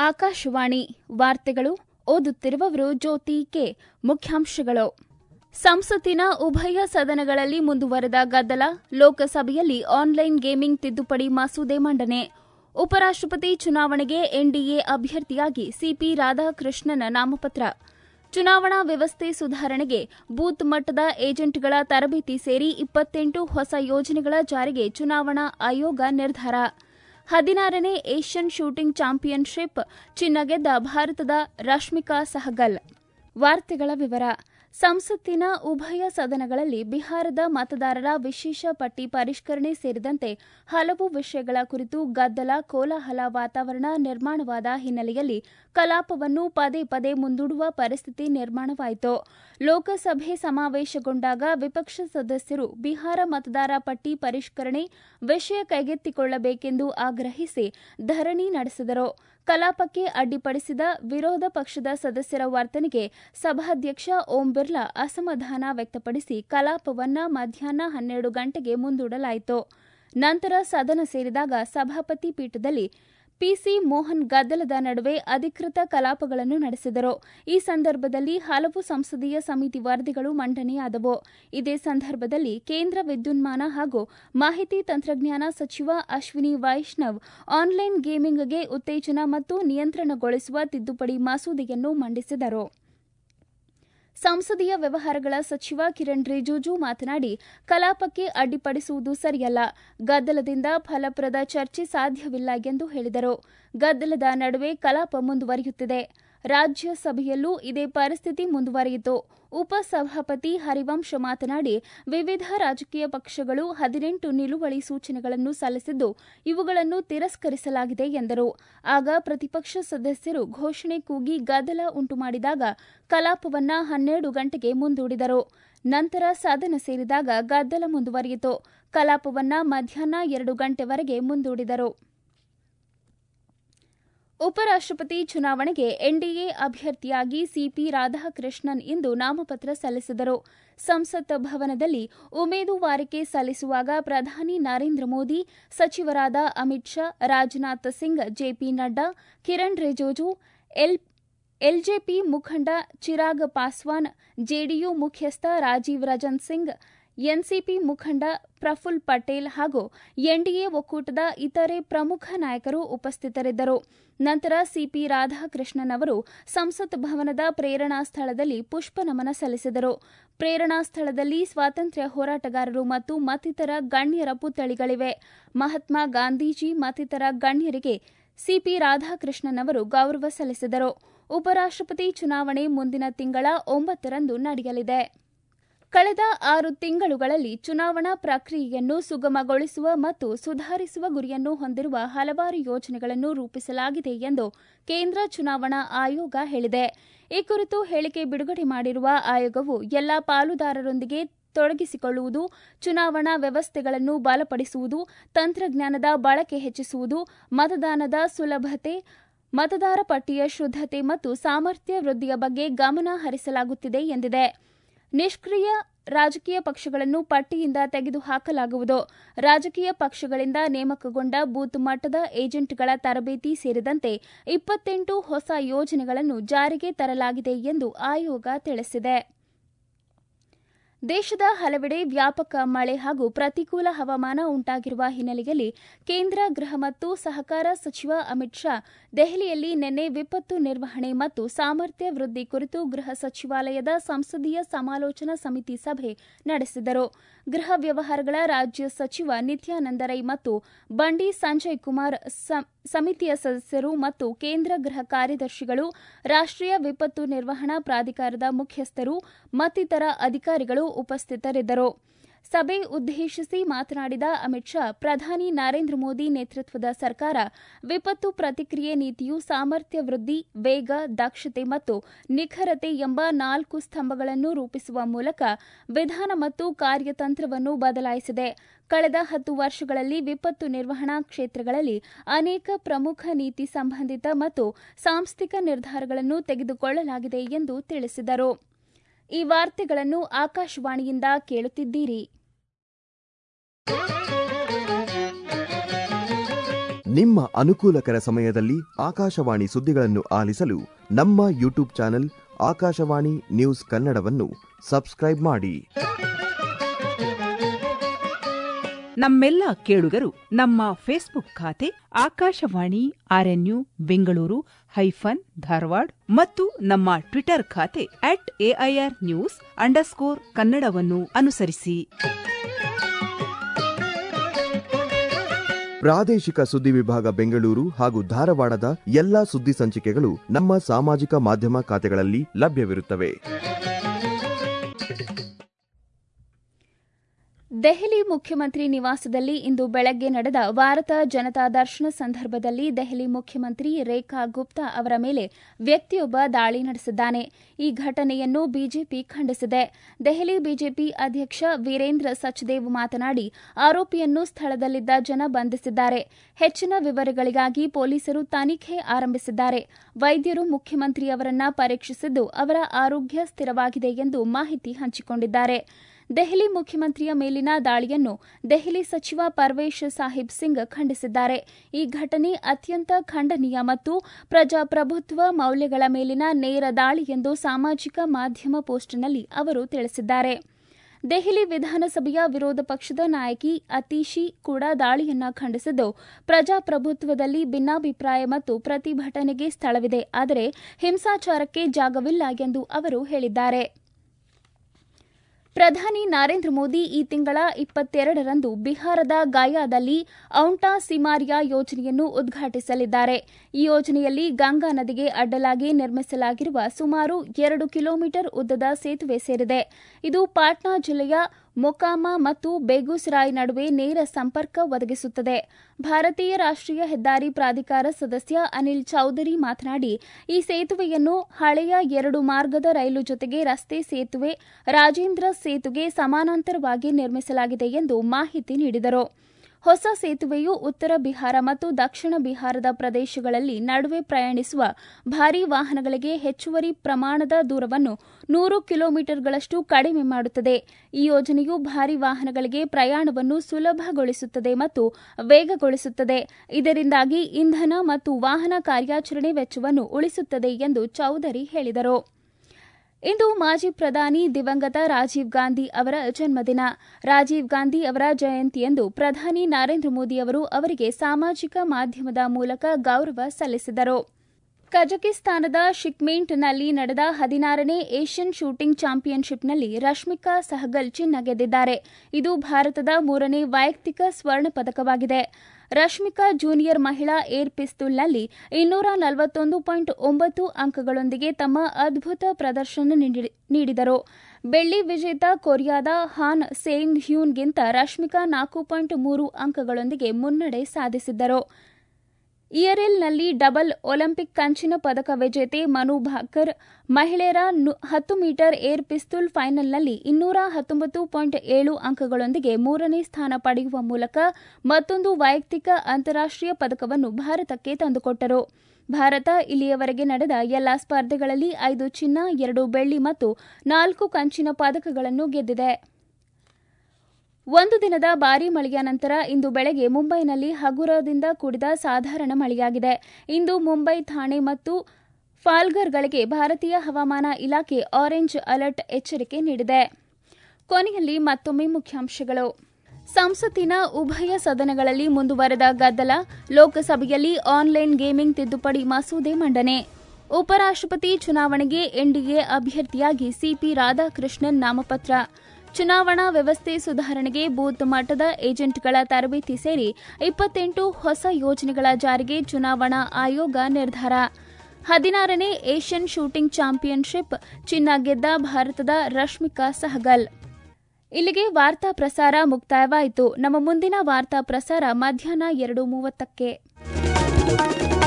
ಆಕಾಶವಾಣಿ ವಾರ್ತೆಗಳು ಓದುತ್ತಿರುವವರು ಜ್ಯೋತಿ ಕೆ ಮುಖ್ಯಾಂಶಗಳು ಸಂಸತ್ತಿನ ಉಭಯ ಸದನಗಳಲ್ಲಿ ಮುಂದುವರೆದ ಗದ್ದಲ ಲೋಕಸಭೆಯಲ್ಲಿ ಆನ್ಲೈನ್ ಗೇಮಿಂಗ್ ತಿದ್ದುಪಡಿ ಮಸೂದೆ ಮಂಡನೆ ಉಪರಾಷ್ಟಪತಿ ಚುನಾವಣೆಗೆ ಎನ್ಡಿಎ ಅಭ್ಯರ್ಥಿಯಾಗಿ ಸಿಪಿ ರಾಧಾಕೃಷ್ಣನ್ ನಾಮಪತ್ರ ಚುನಾವಣಾ ವ್ಯವಸ್ಥೆ ಸುಧಾರಣೆಗೆ ಬೂತ್ ಮಟ್ಟದ ಏಜೆಂಟ್ಗಳ ತರಬೇತಿ ಸೇರಿ ಇಪ್ಪತ್ತೆಂಟು ಹೊಸ ಯೋಜನೆಗಳ ಜಾರಿಗೆ ಚುನಾವಣಾ ಆಯೋಗ ನಿರ್ಧಾರ ಹದಿನಾರನೇ ಏಷ್ಯನ್ ಶೂಟಿಂಗ್ ಚಾಂಪಿಯನ್ಶಿಪ್ ಚಿನ್ನ ಗೆದ್ದ ಭಾರತದ ರಶ್ಮಿಕಾ ಸಹಗಲ್ ವಾರ್ತೆಗಳ ವಿವರ ಸಂಸತ್ತಿನ ಉಭಯ ಸದನಗಳಲ್ಲಿ ಬಿಹಾರದ ಮತದಾರರ ವಿಶೇಷ ಪಟ್ಟಿ ಪರಿಷ್ಕರಣೆ ಸೇರಿದಂತೆ ಹಲವು ವಿಷಯಗಳ ಕುರಿತು ಗದ್ದಲ ಕೋಲಾಹಲ ವಾತಾವರಣ ನಿರ್ಮಾಣವಾದ ಹಿನ್ನೆಲೆಯಲ್ಲಿ ಕಲಾಪವನ್ನು ಪದೇ ಪದೇ ಮುಂದೂಡುವ ಪರಿಸ್ಥಿತಿ ನಿರ್ಮಾಣವಾಯಿತು ಲೋಕಸಭೆ ಸಮಾವೇಶಗೊಂಡಾಗ ವಿಪಕ್ಷ ಸದಸ್ಯರು ಬಿಹಾರ ಮತದಾರ ಪಟ್ಟಿ ಪರಿಷ್ಕರಣೆ ವಿಷಯ ಕೈಗೆತ್ತಿಕೊಳ್ಳಬೇಕೆಂದು ಆಗ್ರಹಿಸಿ ಧರಣಿ ನಡೆಸಿದರು ಕಲಾಪಕ್ಕೆ ಅಡ್ಡಿಪಡಿಸಿದ ವಿರೋಧ ಪಕ್ಷದ ಸದಸ್ಯರ ವರ್ತನೆಗೆ ಸಭಾಧ್ಯಕ್ಷ ಓಂ ಬಿರ್ಲಾ ಅಸಮಾಧಾನ ವ್ಯಕ್ತಪಡಿಸಿ ಕಲಾಪವನ್ನ ಮಧ್ಯಾಹ್ನ ಹನ್ನೆರಡು ಗಂಟೆಗೆ ಮುಂದೂಡಲಾಯಿತು ನಂತರ ಸದನ ಸೇರಿದಾಗ ಸಭಾಪತಿ ಪೀಠದಲ್ಲಿ ಪಿಸಿ ಮೋಹನ್ ಗದ್ದಲದ ನಡುವೆ ಅಧಿಕೃತ ಕಲಾಪಗಳನ್ನು ನಡೆಸಿದರು ಈ ಸಂದರ್ಭದಲ್ಲಿ ಹಲವು ಸಂಸದೀಯ ಸಮಿತಿ ವರದಿಗಳು ಮಂಡನೆಯಾದವು ಇದೇ ಸಂದರ್ಭದಲ್ಲಿ ಕೇಂದ್ರ ವಿದ್ಯುನ್ಮಾನ ಹಾಗೂ ಮಾಹಿತಿ ತಂತ್ರಜ್ಞಾನ ಸಚಿವ ಅಶ್ವಿನಿ ವೈಷ್ಣವ್ ಆನ್ಲೈನ್ ಗೇಮಿಂಗ್ಗೆ ಉತ್ತೇಜನ ಮತ್ತು ನಿಯಂತ್ರಣಗೊಳಿಸುವ ತಿದ್ದುಪಡಿ ಮಸೂದೆಯನ್ನು ಮಂಡಿಸಿದರು ಸಂಸದೀಯ ವ್ಯವಹಾರಗಳ ಸಚಿವ ಕಿರಣ್ ರಿಜಿಜು ಮಾತನಾಡಿ ಕಲಾಪಕ್ಕೆ ಅಡ್ಡಿಪಡಿಸುವುದು ಸರಿಯಲ್ಲ ಗದ್ದಲದಿಂದ ಫಲಪ್ರದ ಚರ್ಚೆ ಸಾಧ್ಯವಿಲ್ಲ ಎಂದು ಹೇಳಿದರು ಗದ್ದಲದ ನಡುವೆ ಕಲಾಪ ಮುಂದುವರಿಯುತ್ತಿದೆ ರಾಜ್ಯಸಭೆಯಲ್ಲೂ ಇದೇ ಪರಿಸ್ಥಿತಿ ಮುಂದುವರಿಯಿತು ಉಪಸಭಾಪತಿ ಹರಿವಂಶ್ ಮಾತನಾಡಿ ವಿವಿಧ ರಾಜಕೀಯ ಪಕ್ಷಗಳು ಹದಿನೆಂಟು ನಿಲುವಳಿ ಸೂಚನೆಗಳನ್ನು ಸಲ್ಲಿಸಿದ್ದು ಇವುಗಳನ್ನು ತಿರಸ್ಕರಿಸಲಾಗಿದೆ ಎಂದರು ಆಗ ಪ್ರತಿಪಕ್ಷ ಸದಸ್ಯರು ಘೋಷಣೆ ಕೂಗಿ ಗದ್ದಲ ಉಂಟುಮಾಡಿದಾಗ ಕಲಾಪವನ್ನ ಹನ್ನೆರಡು ಗಂಟೆಗೆ ಮುಂದೂಡಿದರು ನಂತರ ಸದನ ಸೇರಿದಾಗ ಗದ್ದಲ ಮುಂದುವರಿಯಿತು ಕಲಾಪವನ್ನ ಮಧ್ಯಾಹ್ನ ಎರಡು ಗಂಟೆವರೆಗೆ ಮುಂದೂಡಿದರು ಉಪರಾಷ್ಟಪತಿ ಚುನಾವಣೆಗೆ ಎನ್ಡಿಎ ಅಭ್ಯರ್ಥಿಯಾಗಿ ಸಿಪಿ ರಾಧಾಕೃಷ್ಣನ್ ಇಂದು ನಾಮಪತ್ರ ಸಲ್ಲಿಸಿದರು ಸಂಸತ್ ಭವನದಲ್ಲಿ ಉಮೇದುವಾರಿಕೆ ಸಲ್ಲಿಸುವಾಗ ಪ್ರಧಾನಿ ನರೇಂದ್ರ ಮೋದಿ ಸಚಿವರಾದ ಅಮಿತ್ ಶಾ ರಾಜನಾಥ್ ಸಿಂಗ್ ಜೆಪಿ ನಡ್ಡಾ ಕಿರಣ್ ರಿಜಿಜು ಎಲ್ಜೆಪಿ ಮುಖಂಡ ಚಿರಾಗ್ ಪಾಸ್ವಾನ್ ಜೆಡಿಯು ಮುಖ್ಯಸ್ಥ ರಾಜೀವ್ ರಜನ್ ಸಿಂಗ್ ಎನ್ಸಿಪಿ ಮುಖಂಡ ಪ್ರಫುಲ್ ಪಟೇಲ್ ಹಾಗೂ ಎನ್ಡಿಎ ಒಕ್ಕೂಟದ ಇತರೆ ಪ್ರಮುಖ ನಾಯಕರು ಉಪಸ್ಥಿತರಿದ್ದರು ನಂತರ ಸಿಪಿ ರಾಧಾಕೃಷ್ಣನ್ ಅವರು ಸಂಸತ್ ಭವನದ ಪ್ರೇರಣಾ ಸ್ಥಳದಲ್ಲಿ ಪುಷ್ಪ ನಮನ ಸಲ್ಲಿಸಿದರು ಪ್ರೇರಣಾ ಸ್ಥಳದಲ್ಲಿ ಸ್ವಾತಂತ್ರ್ಯ ಹೋರಾಟಗಾರರು ಮತ್ತು ಮತ್ತಿತರ ಗಣ್ಯರ ಪುತ್ಥಳಿಗಳಿವೆ ಮಹಾತ್ಮ ಗಾಂಧೀಜಿ ಮತ್ತಿತರ ಗಣ್ಯರಿಗೆ ಸಿಪಿ ರಾಧಾಕೃಷ್ಣನ್ ಅವರು ಗೌರವ ಸಲ್ಲಿಸಿದರು ಉಪರಾಷ್ಟಪತಿ ಚುನಾವಣೆ ಮುಂದಿನ ತಿಂಗಳ ಒಂಬತ್ತರಂದು ನಡೆಯಲಿದೆ ಕಳೆದ ಆರು ತಿಂಗಳುಗಳಲ್ಲಿ ಚುನಾವಣಾ ಪ್ರಕ್ರಿಯೆಯನ್ನು ಸುಗಮಗೊಳಿಸುವ ಮತ್ತು ಸುಧಾರಿಸುವ ಗುರಿಯನ್ನು ಹೊಂದಿರುವ ಹಲವಾರು ಯೋಜನೆಗಳನ್ನು ರೂಪಿಸಲಾಗಿದೆ ಎಂದು ಕೇಂದ್ರ ಚುನಾವಣಾ ಆಯೋಗ ಹೇಳಿದೆ ಈ ಕುರಿತು ಹೇಳಿಕೆ ಬಿಡುಗಡೆ ಮಾಡಿರುವ ಆಯೋಗವು ಎಲ್ಲಾ ಪಾಲುದಾರರೊಂದಿಗೆ ತೊಡಗಿಸಿಕೊಳ್ಳುವುದು ಚುನಾವಣಾ ವ್ಯವಸ್ಥೆಗಳನ್ನು ಬಲಪಡಿಸುವುದು ತಂತ್ರಜ್ಞಾನದ ಬಳಕೆ ಹೆಚ್ಚಿಸುವುದು ಮತದಾನದ ಸುಲಭತೆ ಮತದಾರ ಪಟ್ಟಿಯ ಶುದ್ಧತೆ ಮತ್ತು ಸಾಮರ್ಥ್ಯ ವೃದ್ಧಿಯ ಬಗ್ಗೆ ಗಮನ ಹರಿಸಲಾಗುತ್ತಿದೆ ಎಂದಿದೆ ನಿಷ್ಕ್ರಿಯ ರಾಜಕೀಯ ಪಕ್ಷಗಳನ್ನು ಪಟ್ಟಿಯಿಂದ ತೆಗೆದುಹಾಕಲಾಗುವುದು ರಾಜಕೀಯ ಪಕ್ಷಗಳಿಂದ ನೇಮಕಗೊಂಡ ಬೂತ್ ಮಟ್ಟದ ಏಜೆಂಟ್ಗಳ ತರಬೇತಿ ಸೇರಿದಂತೆ ಇಪ್ಪತ್ತೆಂಟು ಹೊಸ ಯೋಜನೆಗಳನ್ನು ಜಾರಿಗೆ ತರಲಾಗಿದೆ ಎಂದು ಆಯೋಗ ತಿಳಿಸಿದೆ ದೇಶದ ಹಲವೆಡೆ ವ್ಯಾಪಕ ಮಳೆ ಹಾಗೂ ಪ್ರತಿಕೂಲ ಹವಾಮಾನ ಉಂಟಾಗಿರುವ ಹಿನ್ನೆಲೆಯಲ್ಲಿ ಕೇಂದ್ರ ಗೃಹ ಮತ್ತು ಸಹಕಾರ ಸಚಿವ ಅಮಿತ್ ಶಾ ದೆಹಲಿಯಲ್ಲಿ ನಿನ್ನೆ ವಿಪತ್ತು ನಿರ್ವಹಣೆ ಮತ್ತು ಸಾಮರ್ಥ್ಯ ವೃದ್ಧಿ ಕುರಿತು ಗೃಹ ಸಚಿವಾಲಯದ ಸಂಸದೀಯ ಸಮಾಲೋಚನಾ ಸಮಿತಿ ಸಭೆ ನಡೆಸಿದರು ಗೃಹ ವ್ಯವಹಾರಗಳ ರಾಜ್ಯ ಸಚಿವ ನಿತ್ಯಾನಂದ ರೈ ಮತ್ತು ಬಂಡಿ ಸಂಜಯ್ ಕುಮಾರ್ ಸಮಿತಿಯ ಸದಸ್ಯರು ಮತ್ತು ಕೇಂದ್ರ ಗೃಹ ಕಾರ್ಯದರ್ಶಿಗಳು ರಾಷ್ಟೀಯ ವಿಪತ್ತು ನಿರ್ವಹಣಾ ಪ್ರಾಧಿಕಾರದ ಮುಖ್ಯಸ್ಥರು ಮತ್ತಿತರ ಅಧಿಕಾರಿಗಳು ಉಪಸ್ಥಿತರಿದ್ದರು ಸಭೆ ಉದ್ದೇಶಿಸಿ ಮಾತನಾಡಿದ ಅಮಿತ್ ಶಾ ಪ್ರಧಾನಿ ನರೇಂದ್ರ ಮೋದಿ ನೇತೃತ್ವದ ಸರ್ಕಾರ ವಿಪತ್ತು ಪ್ರತಿಕ್ರಿಯೆ ನೀತಿಯು ಸಾಮರ್ಥ್ಯ ವೃದ್ಧಿ ವೇಗ ದಕ್ಷತೆ ಮತ್ತು ನಿಖರತೆ ಎಂಬ ನಾಲ್ಕು ಸ್ತಂಭಗಳನ್ನು ರೂಪಿಸುವ ಮೂಲಕ ವಿಧಾನ ಮತ್ತು ಕಾರ್ಯತಂತ್ರವನ್ನು ಬದಲಾಯಿಸಿದೆ ಕಳೆದ ಹತ್ತು ವರ್ಷಗಳಲ್ಲಿ ವಿಪತ್ತು ನಿರ್ವಹಣಾ ಕ್ಷೇತ್ರಗಳಲ್ಲಿ ಅನೇಕ ಪ್ರಮುಖ ನೀತಿ ಸಂಬಂಧಿತ ಮತ್ತು ಸಾಂಸ್ಥಿಕ ನಿರ್ಧಾರಗಳನ್ನು ತೆಗೆದುಕೊಳ್ಳಲಾಗಿದೆ ಎಂದು ತಿಳಿಸಿದರು ಈ ವಾರ್ತೆಗಳನ್ನು ಆಕಾಶವಾಣಿಯಿಂದ ಕೇಳುತ್ತಿದ್ದೀರಿ ನಿಮ್ಮ ಅನುಕೂಲಕರ ಸಮಯದಲ್ಲಿ ಆಕಾಶವಾಣಿ ಸುದ್ದಿಗಳನ್ನು ಆಲಿಸಲು ನಮ್ಮ ಯೂಟ್ಯೂಬ್ ಚಾನೆಲ್ ಆಕಾಶವಾಣಿ ನ್ಯೂಸ್ ಕನ್ನಡವನ್ನು ಸಬ್ಸ್ಕ್ರೈಬ್ ಮಾಡಿ ನಮ್ಮೆಲ್ಲ ಕೇಳುಗರು ನಮ್ಮ ಫೇಸ್ಬುಕ್ ಖಾತೆ ಆಕಾಶವಾಣಿ ಆರ್ಎನ್ಯು ಬೆಂಗಳೂರು ಹೈಫನ್ ಧಾರವಾಡ ಮತ್ತು ನಮ್ಮ ಟ್ವಿಟರ್ ಖಾತೆ ಅಟ್ ಎಐಆರ್ ನ್ಯೂಸ್ ಅಂಡರ್ಸ್ಕೋರ್ ಕನ್ನಡವನ್ನು ಅನುಸರಿಸಿ ಪ್ರಾದೇಶಿಕ ಸುದ್ದಿ ವಿಭಾಗ ಬೆಂಗಳೂರು ಹಾಗೂ ಧಾರವಾಡದ ಎಲ್ಲಾ ಸುದ್ದಿ ಸಂಚಿಕೆಗಳು ನಮ್ಮ ಸಾಮಾಜಿಕ ಮಾಧ್ಯಮ ಖಾತೆಗಳಲ್ಲಿ ಲಭ್ಯವಿರುತ್ತವೆ ದೆಹಲಿ ಮುಖ್ಯಮಂತ್ರಿ ನಿವಾಸದಲ್ಲಿ ಇಂದು ಬೆಳಗ್ಗೆ ನಡೆದ ಭಾರತ ಜನತಾ ದರ್ಶನ ಸಂದರ್ಭದಲ್ಲಿ ದೆಹಲಿ ಮುಖ್ಯಮಂತ್ರಿ ರೇಖಾ ಗುಪ್ತಾ ಅವರ ಮೇಲೆ ವ್ಯಕ್ತಿಯೊಬ್ಬ ದಾಳಿ ನಡೆಸಿದ್ದಾನೆ ಈ ಘಟನೆಯನ್ನು ಬಿಜೆಪಿ ಖಂಡಿಸಿದೆ ದೆಹಲಿ ಬಿಜೆಪಿ ಅಧ್ಯಕ್ಷ ವೀರೇಂದ್ರ ಸಚ್ದೇವ್ ಮಾತನಾಡಿ ಆರೋಪಿಯನ್ನು ಸ್ಥಳದಲ್ಲಿದ್ದ ಜನ ಬಂಧಿಸಿದ್ದಾರೆ ಹೆಚ್ಚಿನ ವಿವರಗಳಿಗಾಗಿ ಪೊಲೀಸರು ತನಿಖೆ ಆರಂಭಿಸಿದ್ದಾರೆ ವೈದ್ಯರು ಮುಖ್ಯಮಂತ್ರಿಯವರನ್ನ ಪರೀಕ್ಷಿಸಿದ್ದು ಅವರ ಆರೋಗ್ಯ ಸ್ಥಿರವಾಗಿದೆ ಎಂದು ಮಾಹಿತಿ ಹಂಚಿಕೊಂಡಿದ್ದಾರೆ ದೆಹಲಿ ಮುಖ್ಯಮಂತ್ರಿಯ ಮೇಲಿನ ದಾಳಿಯನ್ನು ದೆಹಲಿ ಸಚಿವ ಪರ್ವೇಶ್ ಸಾಹಿಬ್ ಸಿಂಗ್ ಖಂಡಿಸಿದ್ದಾರೆ ಈ ಘಟನೆ ಅತ್ಯಂತ ಖಂಡನೀಯ ಮತ್ತು ಪ್ರಜಾಪ್ರಭುತ್ವ ಮೌಲ್ಯಗಳ ಮೇಲಿನ ನೇರ ದಾಳಿ ಎಂದು ಸಾಮಾಜಿಕ ಮಾಧ್ಯಮ ಪೋಸ್ಟ್ನಲ್ಲಿ ಅವರು ತಿಳಿಸಿದ್ದಾರೆ ದೆಹಲಿ ವಿಧಾನಸಭೆಯ ವಿರೋಧ ಪಕ್ಷದ ನಾಯಕಿ ಅತೀಶಿ ಕೂಡ ದಾಳಿಯನ್ನ ಖಂಡಿಸಿದ್ದು ಪ್ರಜಾಪ್ರಭುತ್ವದಲ್ಲಿ ಭಿನ್ನಾಭಿಪ್ರಾಯ ಮತ್ತು ಪ್ರತಿಭಟನೆಗೆ ಸ್ಥಳವಿದೆ ಆದರೆ ಹಿಂಸಾಚಾರಕ್ಕೆ ಜಾಗವಿಲ್ಲ ಎಂದು ಅವರು ಹೇಳಿದ್ದಾರೆ ಪ್ರಧಾನಿ ನರೇಂದ್ರ ಮೋದಿ ಈ ತಿಂಗಳ ಇಪ್ಪತ್ತೆರಡರಂದು ಬಿಹಾರದ ಗಯಾದಲ್ಲಿ ಔಂಟಾ ಸಿಮಾರಿಯಾ ಯೋಜನೆಯನ್ನು ಉದ್ಘಾಟಿಸಲಿದ್ದಾರೆ ಈ ಯೋಜನೆಯಲ್ಲಿ ಗಂಗಾ ನದಿಗೆ ಅಡ್ಡಲಾಗಿ ನಿರ್ಮಿಸಲಾಗಿರುವ ಸುಮಾರು ಎರಡು ಕಿಲೋಮೀಟರ್ ಉದ್ದದ ಸೇತುವೆ ಸೇರಿದೆ ಇದು ಪಾಟ್ನಾ ಜಿಲ್ಲೆಯ ಮೊಕಾಮ ಮತ್ತು ಬೇಗುಸರಾಯ್ ನಡುವೆ ನೇರ ಸಂಪರ್ಕ ಒದಗಿಸುತ್ತದೆ ಭಾರತೀಯ ರಾಷ್ಟ್ರೀಯ ಹೆದ್ದಾರಿ ಪ್ರಾಧಿಕಾರ ಸದಸ್ಯ ಅನಿಲ್ ಚೌಧರಿ ಮಾತನಾಡಿ ಈ ಸೇತುವೆಯನ್ನು ಹಳೆಯ ಎರಡು ಮಾರ್ಗದ ರೈಲು ಜೊತೆಗೆ ರಸ್ತೆ ಸೇತುವೆ ರಾಜೇಂದ್ರ ಸೇತುಗೆ ಸಮಾನಾಂತರವಾಗಿ ನಿರ್ಮಿಸಲಾಗಿದೆ ಎಂದು ಮಾಹಿತಿ ನೀಡಿದರು ಹೊಸ ಸೇತುವೆಯು ಉತ್ತರ ಬಿಹಾರ ಮತ್ತು ದಕ್ಷಿಣ ಬಿಹಾರದ ಪ್ರದೇಶಗಳಲ್ಲಿ ನಡುವೆ ಪ್ರಯಾಣಿಸುವ ಭಾರೀ ವಾಹನಗಳಿಗೆ ಹೆಚ್ಚುವರಿ ಪ್ರಮಾಣದ ದೂರವನ್ನು ನೂರು ಕಿಲೋಮೀಟರ್ಗಳಷ್ಟು ಕಡಿಮೆ ಮಾಡುತ್ತದೆ ಈ ಯೋಜನೆಯು ಭಾರೀ ವಾಹನಗಳಿಗೆ ಪ್ರಯಾಣವನ್ನು ಸುಲಭಗೊಳಿಸುತ್ತದೆ ಮತ್ತು ವೇಗಗೊಳಿಸುತ್ತದೆ ಇದರಿಂದಾಗಿ ಇಂಧನ ಮತ್ತು ವಾಹನ ಕಾರ್ಯಾಚರಣೆ ವೆಚ್ಚವನ್ನು ಉಳಿಸುತ್ತದೆ ಎಂದು ಚೌಧರಿ ಹೇಳಿದರು ಇಂದು ಮಾಜಿ ಪ್ರಧಾನಿ ದಿವಂಗತ ರಾಜೀವ್ ಗಾಂಧಿ ಅವರ ಜನ್ಮದಿನ ರಾಜೀವ್ ಗಾಂಧಿ ಅವರ ಜಯಂತಿಯಂದು ಪ್ರಧಾನಿ ನರೇಂದ್ರ ಮೋದಿ ಅವರು ಅವರಿಗೆ ಸಾಮಾಜಿಕ ಮಾಧ್ಯಮದ ಮೂಲಕ ಗೌರವ ಸಲ್ಲಿಸಿದರು ಕಜಕಿಸ್ತಾನದ ಶಿಕ್ಮೇಂಟ್ನಲ್ಲಿ ನಡೆದ ಹದಿನಾರನೇ ಏಷ್ಯನ್ ಶೂಟಿಂಗ್ ಚಾಂಪಿಯನ್ಶಿಪ್ನಲ್ಲಿ ರಶ್ಮಿಕಾ ಸಹಗಲ್ ಚಿನ್ನ ಗೆದ್ದಿದ್ದಾರೆ ಇದು ಭಾರತದ ಮೂರನೇ ವೈಯಕ್ತಿಕ ಸ್ವರ್ಣ ಪದಕವಾಗಿದೆ ರಶ್ಮಿಕಾ ಜೂನಿಯರ್ ಮಹಿಳಾ ಏರ್ ಪಿಸ್ತೂಲ್ನಲ್ಲಿ ಇನ್ನೂರ ನಲವತ್ತೊಂದು ಪಾಯಿಂಟ್ ಒಂಬತ್ತು ಅಂಕಗಳೊಂದಿಗೆ ತಮ್ಮ ಅದ್ಭುತ ಪ್ರದರ್ಶನ ನೀಡಿದರು ಬೆಳ್ಳಿ ವಿಜೇತ ಕೊರಿಯಾದ ಹಾನ್ ಸೇನ್ ಹ್ಯೂನ್ಗಿಂತ ರಶ್ಮಿಕಾ ನಾಲ್ಕು ಪಾಯಿಂಟ್ ಮೂರು ಅಂಕಗಳೊಂದಿಗೆ ಮುನ್ನಡೆ ಸಾಧಿಸಿದ್ದರು ಇಯರೆಲ್ನಲ್ಲಿ ಡಬಲ್ ಒಲಿಂಪಿಕ್ ಕಂಚಿನ ಪದಕ ವಿಜೇತೆ ಮನು ಭಾಕರ್ ಮಹಿಳೆಯರ ಹತ್ತು ಮೀಟರ್ ಏರ್ ಪಿಸ್ತೂಲ್ ಫೈನಲ್ನಲ್ಲಿ ಇನ್ನೂರ ಹತ್ತೊಂಬತ್ತು ಪಾಯಿಂಟ್ ಏಳು ಅಂಕಗಳೊಂದಿಗೆ ಮೂರನೇ ಸ್ಥಾನ ಪಡೆಯುವ ಮೂಲಕ ಮತ್ತೊಂದು ವೈಯಕ್ತಿಕ ಅಂತಾರಾಷ್ಟೀಯ ಪದಕವನ್ನು ಭಾರತಕ್ಕೆ ತಂದುಕೊಟ್ಟರು ಭಾರತ ಇಲ್ಲಿಯವರೆಗೆ ನಡೆದ ಎಲ್ಲಾ ಸ್ಪರ್ಧೆಗಳಲ್ಲಿ ಐದು ಚಿನ್ನ ಎರಡು ಬೆಳ್ಳಿ ಮತ್ತು ನಾಲ್ಕು ಕಂಚಿನ ಪದಕಗಳನ್ನು ಗೆದ್ದಿದೆ ಒಂದು ದಿನದ ಭಾರೀ ಮಳೆಯ ನಂತರ ಇಂದು ಬೆಳಗ್ಗೆ ಮುಂಬೈನಲ್ಲಿ ಹಗುರದಿಂದ ಕೂಡಿದ ಸಾಧಾರಣ ಮಳೆಯಾಗಿದೆ ಇಂದು ಮುಂಬೈ ಥಾಣೆ ಮತ್ತು ಫಾಲ್ಗರ್ಗಳಿಗೆ ಭಾರತೀಯ ಹವಾಮಾನ ಇಲಾಖೆ ಆರೆಂಜ್ ಅಲರ್ಟ್ ಎಚ್ಚರಿಕೆ ನೀಡಿದೆ ಕೊನೆಯಲ್ಲಿ ಮತ್ತೊಮ್ಮೆ ಮುಖ್ಯಾಂಶಗಳು ಸಂಸತ್ತಿನ ಉಭಯ ಸದನಗಳಲ್ಲಿ ಮುಂದುವರೆದ ಗದ್ದಲ ಲೋಕಸಭೆಯಲ್ಲಿ ಆನ್ಲೈನ್ ಗೇಮಿಂಗ್ ತಿದ್ದುಪಡಿ ಮಸೂದೆ ಮಂಡನೆ ಉಪರಾಷ್ಟಪತಿ ಚುನಾವಣೆಗೆ ಎನ್ಡಿಎ ಅಭ್ಯರ್ಥಿಯಾಗಿ ಸಿಪಿ ರಾಧಾಕೃಷ್ಣನ್ ನಾಮಪತ್ರ ಚುನಾವಣಾ ವ್ಯವಸ್ಥೆ ಸುಧಾರಣೆಗೆ ಬೂತ್ ಮಟ್ಟದ ಏಜೆಂಟ್ಗಳ ತರಬೇತಿ ಸೇರಿ ಇಪ್ಪತ್ತೆಂಟು ಹೊಸ ಯೋಜನೆಗಳ ಜಾರಿಗೆ ಚುನಾವಣಾ ಆಯೋಗ ನಿರ್ಧಾರ ಹದಿನಾರನೇ ಏಷ್ಯನ್ ಶೂಟಿಂಗ್ ಚಾಂಪಿಯನ್ಶಿಪ್ ಚಿನ್ನ ಗೆದ್ದ ಭಾರತದ ರಶ್ಮಿಕಾ ಸಹಗಲ್ ಇಲ್ಲಿಗೆ ವಾರ್ತಾ ಪ್ರಸಾರ ಮುಕ್ತಾಯವಾಯಿತು ನಮ್ಮ ಮುಂದಿನ ವಾರ್ತಾ ಪ್ರಸಾರ ಮಧ್ಯಾಹ್ನ ಎರಡು ಮೂವತ್ತಕ್ಕೆ